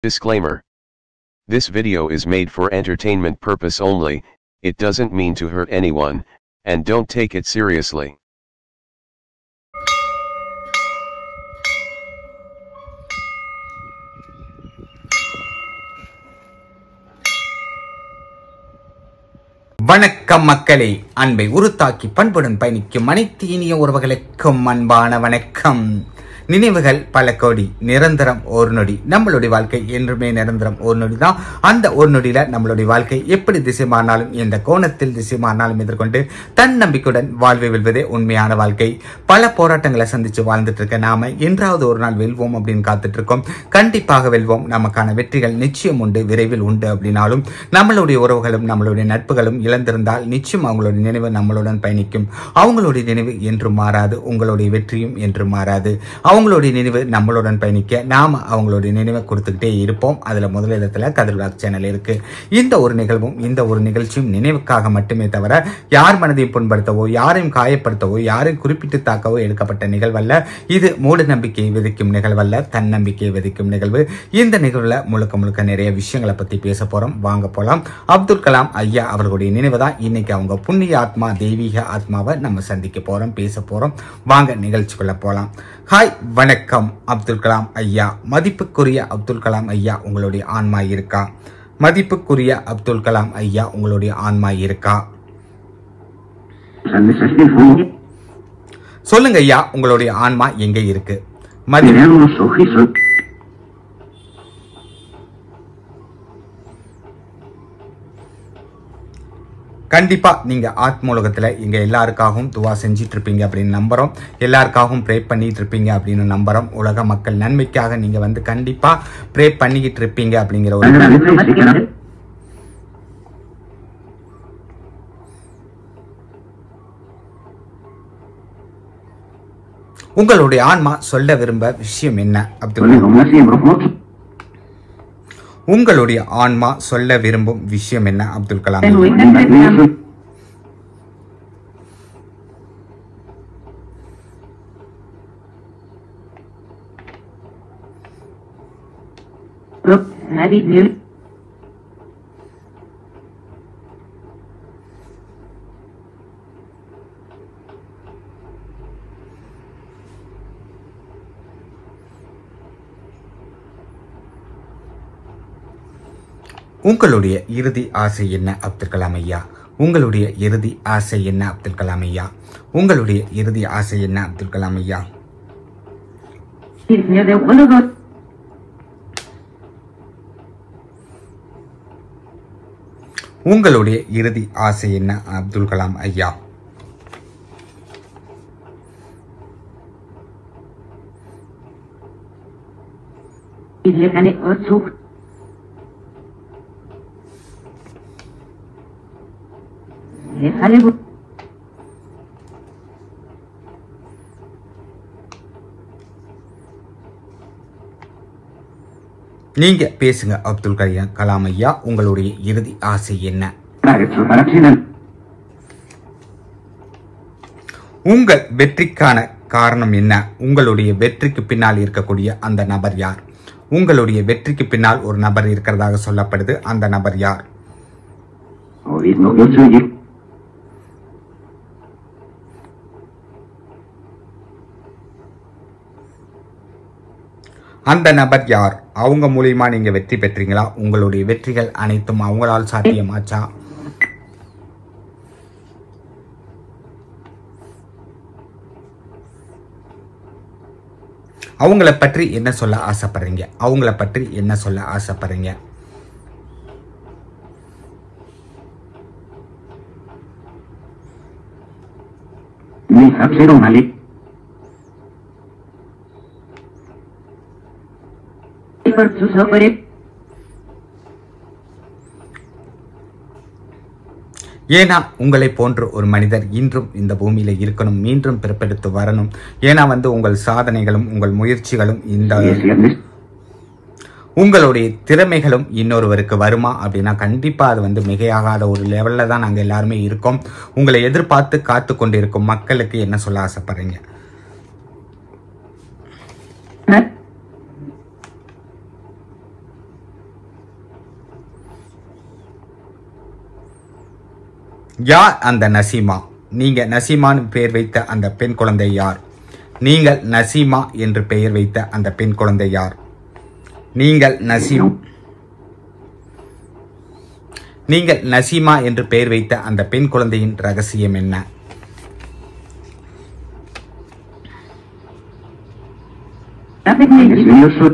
Disclaimer. This video is made for entertainment purpose only, it doesn't mean to hurt anyone, and don't take it seriously. வணக்கம் மக்களே அன்பை உருத்தாக்கி பண்புடன் பயணிக்கும் அனைத்து இனிய உறவுகளுக்கும் அன்பான வணக்கம் நினைவுகள் பல கோடி நிரந்தரம் ஒரு நொடி நம்மளுடைய வாழ்க்கை என்றுமே நிரந்தரம் ஒரு நொடி தான் அந்த ஒரு நொடியில நம்மளுடைய வாழ்க்கை எப்படி திசை மாறினாலும் எந்த கோணத்தில் திசை மாறினாலும் எதிர்கொண்டு தன்னம்பிக்கையுடன் வாழ்வை வெல்வதே உண்மையான வாழ்க்கை பல போராட்டங்களை சந்திச்சு வாழ்ந்துட்டு இருக்க நாம என்றாவது ஒரு நாள் வெல்வோம் அப்படின்னு காத்துட்டு இருக்கோம் கண்டிப்பாக வெல்வோம் நமக்கான வெற்றிகள் நிச்சயம் உண்டு விரைவில் உண்டு அப்படின்னாலும் நம்மளுடைய உறவுகளும் நம்மளுடைய நட்புகளும் இழந்திருந்தால் நிச்சயம் அவங்களுடைய நினைவு நம்மளுடன் பயணிக்கும் அவங்களுடைய நினைவு என்றும் மாறாது உங்களுடைய வெற்றியும் என்றும் மாறாது அவங்களுடைய நினைவு நம்மளுடன் பயணிக்க நாம அவங்களுடைய நினைவை கொடுத்துக்கிட்டே இருப்போம் அதுல முதலிடத்துல கதிர்வாக் சேனல் இருக்கு இந்த ஒரு நிகழ்வும் இந்த ஒரு நிகழ்ச்சியும் நினைவுக்காக மட்டுமே தவிர யார் மனதையும் புண்படுத்தவோ யாரையும் காயப்படுத்தவோ யாரையும் குறிப்பிட்டு தாக்கவோ எடுக்கப்பட்ட நிகழ்வல்ல இது மூட நம்பிக்கையை விதிக்கும் நிகழ்வல்ல தன்னம்பிக்கையை விதிக்கும் நிகழ்வு இந்த நிகழ்வுல முழுக்க முழுக்க நிறைய விஷயங்களை பத்தி பேச போறோம் வாங்க போலாம் அப்துல் கலாம் ஐயா அவர்களுடைய நினைவு தான் இன்னைக்கு அவங்க புண்ணிய ஆத்மா தெய்வீக ஆத்மாவை நம்ம சந்திக்க போறோம் பேச போறோம் வாங்க நிகழ்ச்சிக்குள்ள போலாம் ஹாய் வணக்கம் அப்துல் கலாம் ஐயா மதிப்புக்குரிய அப்துல் கலாம் ஐயா உங்களுடைய ஆன்மா இருக்கா மதிப்புக்குரிய அப்துல் கலாம் ஐயா உங்களுடைய ஆன்மா இருக்கா சொல்லுங்க ஐயா உங்களுடைய ஆன்மா எங்க இருக்கு மதி Tener unos ojizos. கண்டிப்பா நீங்க ஆத்மூலகத்துல இங்க எல்லாருக்காகவும் துவா செஞ்சிட்டு இருப்பீங்க அப்படின்னு நம்புறோம் எல்லாருக்காகவும் ப்ரே பண்ணிட்டு இருப்பீங்க அப்படின்னு நம்புறோம் உலக மக்கள் நன்மைக்காக நீங்க வந்து கண்டிப்பா ப்ரே பண்ணிக்கிட்டு இருப்பீங்க அப்படிங்கிற ஒரு Agradece உங்களுடைய ஆன்மா சொல்ல விரும்ப விஷயம் என்ன Abdul Kalam? Bueno, más siempre, mucho. உங்களுடைய ஆன்மா சொல்ல விரும்பும் விஷயம் என்ன அப்துல் கலாம் உங்களுடைய இறுதி ஆசை என்ன அப்துல் கலாம் ஐயா உங்களுடைய இறுதி ஆசை என்ன அப்துல் கலாம் ஐயா உங்களுடைய இறுதி ஆசை என்ன அப்துல் கலாம் ஐயா உங்களுடைய இறுதி ஆசை என்ன அப்துல் கலாம் ஐயா நீங்க பேசுங்க அப்துல் கலையா கலாம் ஐயா உங்களுடைய இறுதி ஆசை என்ன Para eso, para China. உங்கள் வெற்றிக்கான காரணம் என்ன உங்களுடைய வெற்றிக்கு பின்னால் இருக்கக்கூடிய அந்த நபர் யார் உங்களுடைய வெற்றிக்கு பின்னால் ஒரு நபர் இருக்கிறதாக சொல்லப்படுது அந்த நபர் யார் Oír, no, yo soy yo. அந்த நபர் யார் அவங்க மூலியமா நீங்க வெற்றி பெற்றீங்களா உங்களுடைய வெற்றிகள் அனைத்தும் அவங்களால் சாத்தியமாச்சா அவங்கள பற்றி என்ன சொல்ல ஆசைப்படுறீங்க அவங்கள பற்றி என்ன சொல்ல ஆசைப்படுறீங்க Mi hapsero malik. ஏன்னா உங்களை போன்ற ஒரு மனிதர் இன்றும் இந்த பூமியில இருக்கணும் மீண்டும் பிறப்பெடுத்து வரணும் ஏன்னா வந்து உங்கள் சாதனைகளும் உங்கள் முயற்சிகளும் இந்த Y es viernes. உங்களுடைய திறமைகளும் இன்னொருவருக்கு வருமா அப்படின்னா கண்டிப்பா அது வந்து மிகையாகாத ஒரு லெவல்ல தான் நாங்க எல்லாருமே இருக்கோம் உங்களை எதிர்பார்த்து காத்து கொண்டிருக்கும் மக்களுக்கு என்ன சொல்ல ஆசைப்படுறீங்க யார் அந்த நசீமா நீங்க நசீமான்னு பெயர் வைத்த அந்த பெண் குழந்தை யார் நீங்கள் நசீமா என்று பெயர் வைத்த அந்த பெண் குழந்தை யார் நீங்கள் நசீம் நீங்கள் நசீமா என்று பெயர் வைத்த அந்த பெண் குழந்தையின் ரகசியம் என்ன Yo soy...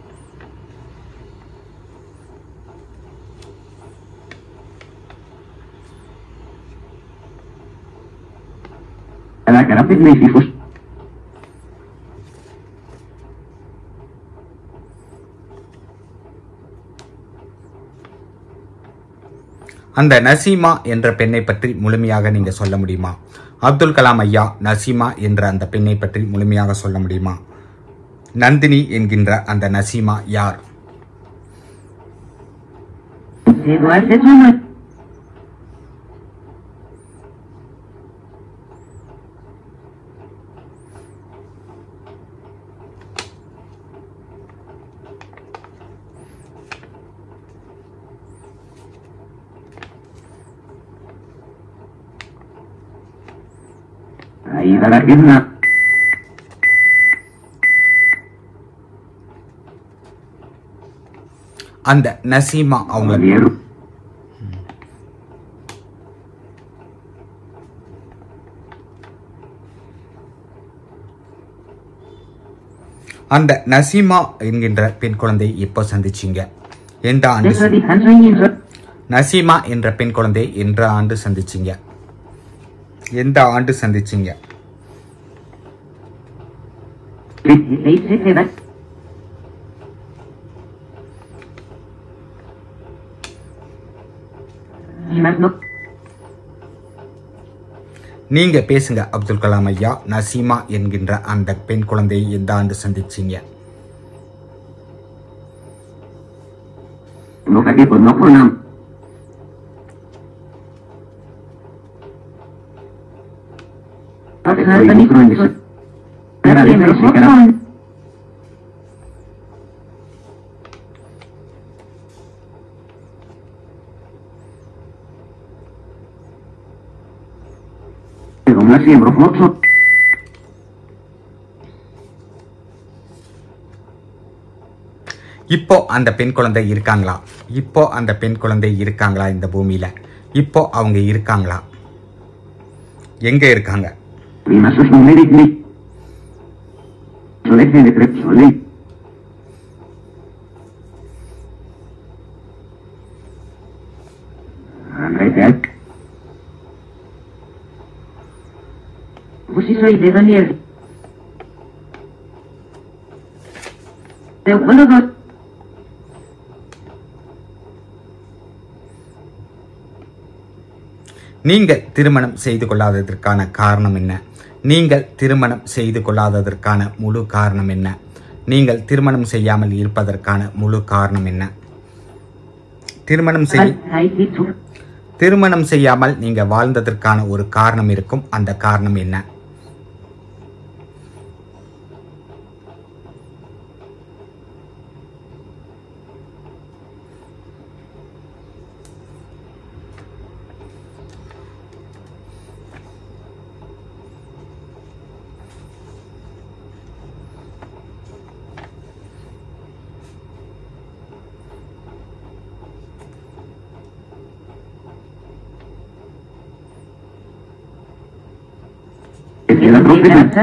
La cara de mis hijos. அந்த நசீமா என்ற பெண்ணை பற்றி முழுமையாக நீங்க சொல்ல முடியுமா அப்துல் கலாம் ஐயா நசீமா என்ற அந்த பெண்ணை பற்றி முழுமையாக சொல்ல முடியுமா நந்தினி என்கின்ற அந்த நசீமா யார் Eduardo es uno. Ahí va la pierna. அந்த நசீமா அவங்க Valerio. அந்த நசீமா என்கின்ற பெண் குழந்தை எப்போ சந்திச்சீங்க எந்த ஆண்டு Eso descanso y eso. Naseema என்ற பெண் குழந்தை என்ற ஆண்டு சந்திச்சீங்க எந்த ஆண்டு சந்திச்சீங்க Ahí se queda. Y más no. நீங்க பேசுங்க அப்துல் கலாம் ஐயா நசீமா என்கின்ற அந்த பெண் குழந்தையை எந்த ஆண்டு சந்திச்சீங்க No cagué por no por nada. Estoy micro en eso. Cara de frase, cara. Pero más siembro foto. இப்போ அந்த பெண் குழந்தை இருக்காங்களா இப்போ அந்த பெண் குழந்தை இருக்காங்களா இந்த பூமியில இப்போ அவங்க இருக்காங்களா எங்க இருக்காங்க Prima sus numeric ni. Solete de tres sole. Andrete. Pues si soy de Daniel. De uno dos. நீங்கள் திருமணம் செய்து கொள்ளாததற்கான காரணம் என்ன நீங்கள் திருமணம் செய்து கொள்ளாததற்கான முழு காரணம் என்ன நீங்கள் திருமணம் செய்யாமல் இருப்பதற்கான முழு காரணம் என்ன திருமணம் செய் Ay, sí, tú. திருமணம் செய்யாமல் நீங்க வாழ்ந்ததற்கான ஒரு காரணம் இருக்கும் அந்த காரணம் என்ன ¿Queda profeta?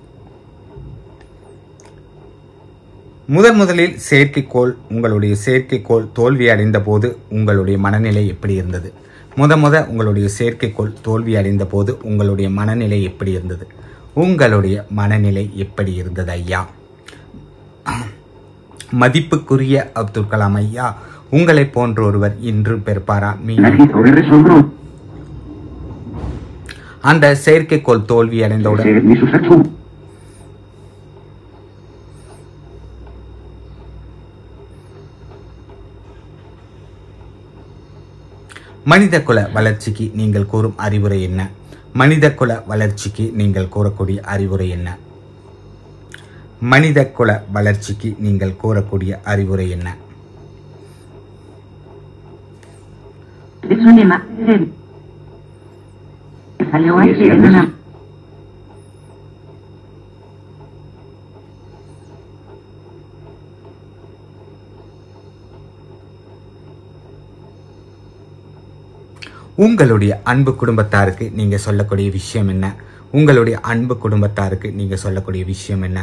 முதன் முதலில் செயற்கைக்கோள் உங்களுடைய செயற்கைக்கோள் தோல்வி அடைந்த போது உங்களுடைய மனநிலை எப்படி இருந்தது முத முத உங்களுடைய செயற்கைக்கோள் தோல்வி அடைந்த போது உங்களுடைய மனநிலை எப்படி இருந்தது உங்களுடைய மனநிலை எப்படி இருந்தது ஐயா மதிப்புக்குரிய அப்துல் கலாம் ஐயா உங்களை போன்ற ஒருவர் இன்று பெறுப்பாரா மீண்டும் Nací sobre resobró. அந்த செயற்கைக்கோள் தோல்வி அடைந்தவுடன் Se ni sus achú. மனித குல வளர்ச்சிக்கு நீங்கள் கூறும் அறிவுரை என்ன மனித குல வளர்ச்சிக்கு நீங்கள் கூறக்கூடிய அறிவுரை என்ன மனித குல வளர்ச்சிக்கு நீங்கள் கூறக்கூடிய அறிவுரை என்ன Eso ni más. salió aquí en una... உங்களுடைய அன்பு குடும்பத்தாருக்கு நீங்க சொல்லக்கூடிய விஷயம் என்ன உங்களுடைய அன்பு குடும்பத்தாருக்கு நீங்க சொல்லக்கூடிய விஷயம் என்ன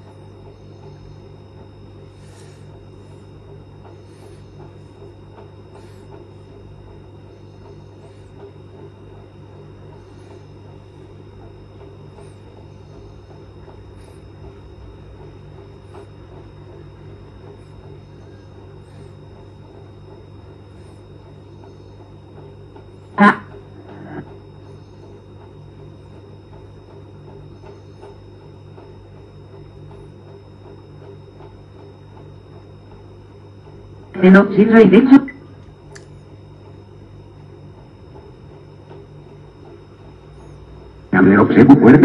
Ah, Peróxido y de hecho... Peróxido fuerte.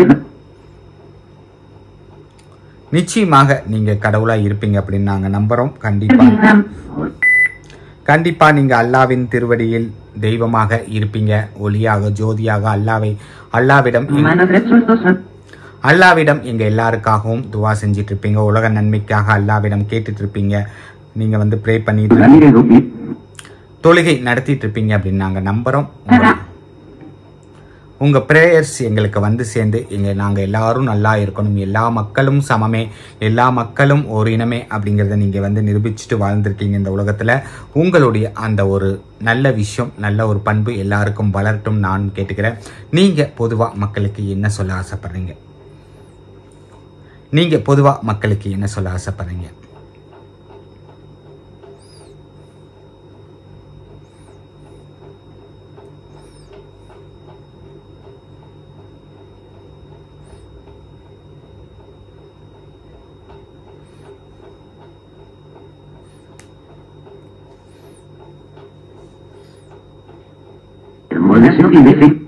நிச்சயமாக நீங்க கடவுளா இருப்பீங்க அப்படின்னு நாங்க நம்புறோம் கண்டிப்பா கண்டிப்பா நீங்க அல்லாவின் திருவடியில் தெய்வமாக இருப்பீங்க ஒளியாக ஜோதியாக அல்லாவை அல்லாவிடம் எங்க- Humanos resultos son... அல்லாவிடம் எங்க எல்லாருக்காகவும் துவா செஞ்சிட்டு இருப்பீங்க உலக நன்மைக்காக அல்லாவிடம் கேட்டுட்டு இருப்பீங்க நீங்க வந்து ப்ரே பண்ணிட்டு இருப்பீங்க. Ramírez Dupi. தொழுகை நடத்திட்டு இருப்பீங்க அப்படின்னு நாங்க நம்புறோம் உங்க- உங்க பிரேயர்ஸ் எங்களுக்கு வந்து சேர்ந்து எங்க நாங்க எல்லாரும் நல்லா இருக்கணும் எல்லா மக்களும் சமமே எல்லா மக்களும் ஒரு இனமே அப்படிங்கறத நீங்க வந்து நிரூபிச்சுட்டு வாழ்ந்திருக்கீங்க இந்த உலகத்துல உங்களுடைய அந்த ஒரு நல்ல விஷயம் நல்ல ஒரு பண்பு எல்லாருக்கும் வளரட்டும் நான் கேட்டுக்கிறேன் நீங்க பொதுவா மக்களுக்கு என்ன சொல்ல ஆசைப்படுறீங்க நீங்க பொதுவா மக்களுக்கு என்ன சொல்ல ஆசைப்படுறீங்க Moderación y defecto.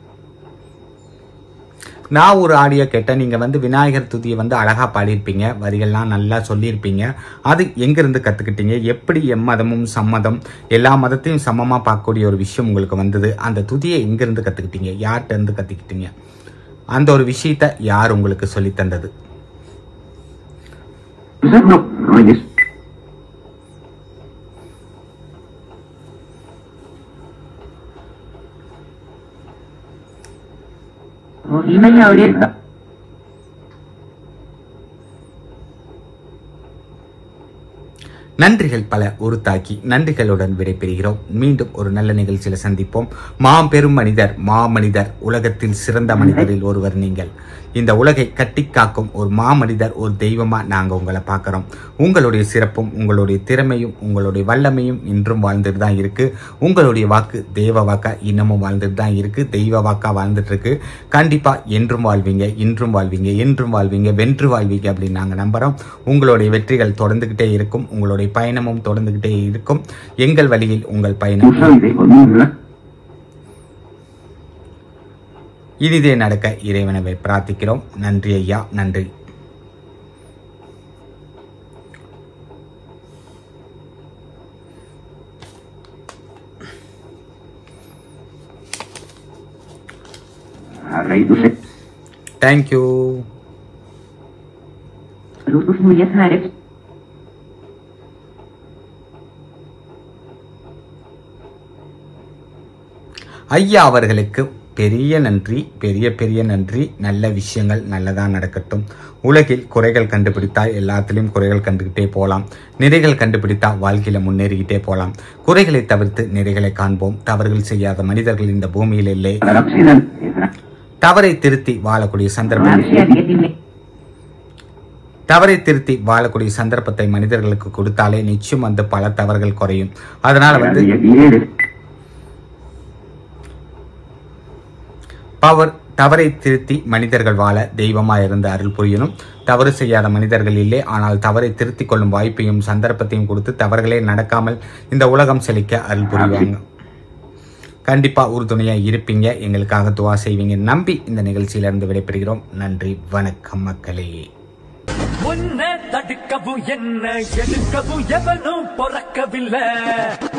நான் ஒரு ஆடியோ கேட்டேன் நீங்க வந்து விநாயகர் துதியை வந்து அழகா பாடியிருப்பீங்க வரிகள்லாம் நல்லா சொல்லியிருப்பீங்க அது எங்கிருந்து கத்துக்கிட்டீங்க எப்படி எம்மதமும் சம்மதம் எல்லா மதத்தையும் சமமா பார்க்கக்கூடிய ஒரு விஷயம் உங்களுக்கு வந்தது அந்த துதியை எங்கிருந்து கத்துக்கிட்டீங்க யார்கிட்ட இருந்து கத்துக்கிட்டீங்க அந்த ஒரு விஷயத்த யார் உங்களுக்கு சொல்லி தந்தது Usted no, no es. Oíme ahorita. நன்றிகள் பல உருத்தாக்கி நன்றிகளுடன் விடைபெறுகிறோம் மீண்டும் ஒரு நல்ல நிகழ்ச்சியில சந்திப்போம் மாபெரும் மனிதர் மாமனிதர் உலகத்தில் சிறந்த மனிதரில் ஒருவர் நீங்கள் இந்த உலகை கட்டி காக்கும் ஒரு மாமனிதர் ஒரு தெய்வமா நாங்க உங்களை பார்க்கறோம் உங்களுடைய சிறப்பும் உங்களுடைய திறமையும் உங்களுடைய வல்லமையும் இன்றும் வாழ்ந்துட்டு தான் இருக்கு உங்களுடைய வாக்கு தெய்வ வாக்கா இன்னமும் வாழ்ந்துட்டு தான் இருக்கு தெய்வ வாக்கா வாழ்ந்துட்டு இருக்கு கண்டிப்பா என்றும் வாழ்வீங்க இன்றும் வாழ்வீங்க என்றும் வாழ்வீங்க வென்று வாழ்வீங்க அப்படின்னு நாங்க நம்புறோம் உங்களுடைய வெற்றிகள் தொடர்ந்துகிட்டே இருக்கும் உங்களுடைய பயணமும் தொடர்ந்துகிட்டே இருக்கும் எங்கள் வழியில் உங்கள் பயணம் Uso y de conmigo. இனிதே நடக்க இறைவனவை பிரார்த்திக்கிறோம் நன்றி ஐயா நன்றி Arreiduse. Thank you Frutos muy azares. ஐயா அவர்களுக்கு பெரிய நன்றி பெரிய பெரிய நன்றி நல்ல விஷயங்கள் நல்லதா நடக்கட்டும் உலகில் குறைகள் கண்டுபிடித்தா எல்லாத்துலயும் குறைகள் கண்டுகிட்டே போலாம் நிறைகள் கண்டுபிடித்தா வாழ்க்கையில முன்னேறிக்கிட்டே போலாம் குறைகளை தவிர்த்து நிறைகளை காண்போம் தவறுகள் செய்யாத மனிதர்கள் இந்த பூமியில் இல்லை Para Occidente. தவறை திருத்தி வாழக்கூடிய சந்தர்ப்பம் Francia que tiene. தவறை திருத்தி வாழக்கூடிய சந்தர்ப்பத்தை மனிதர்களுக்கு கொடுத்தாலே நிச்சயம் வந்து பல தவறுகள் குறையும் அதனால வந்து Y aquí eres. பவர் தவறை திருத்தி மனிதர்கள் வாழ தெய்வமா இருந்து அருள் புரியணும் தவறு செய்யாத மனிதர்கள் இல்லை ஆனால் தவறை திருத்திக் கொள்ளும் வாய்ப்பையும் சந்தர்ப்பத்தையும் கொடுத்து தவறுகளே நடக்காமல் இந்த உலகம் செழிக்க அருள் புரிவாங்க கண்டிப்பா உறுதுணையா இருப்பீங்க எங்களுக்காக துவா செய்வீங்க நம்பி இந்த நிகழ்ச்சியிலிருந்து விடைபெறுகிறோம் நன்றி வணக்கம் மக்களே உன்னை தடுக்கவும் என்ன எடுக்கவும் எவனும் பொறக்கவில்லை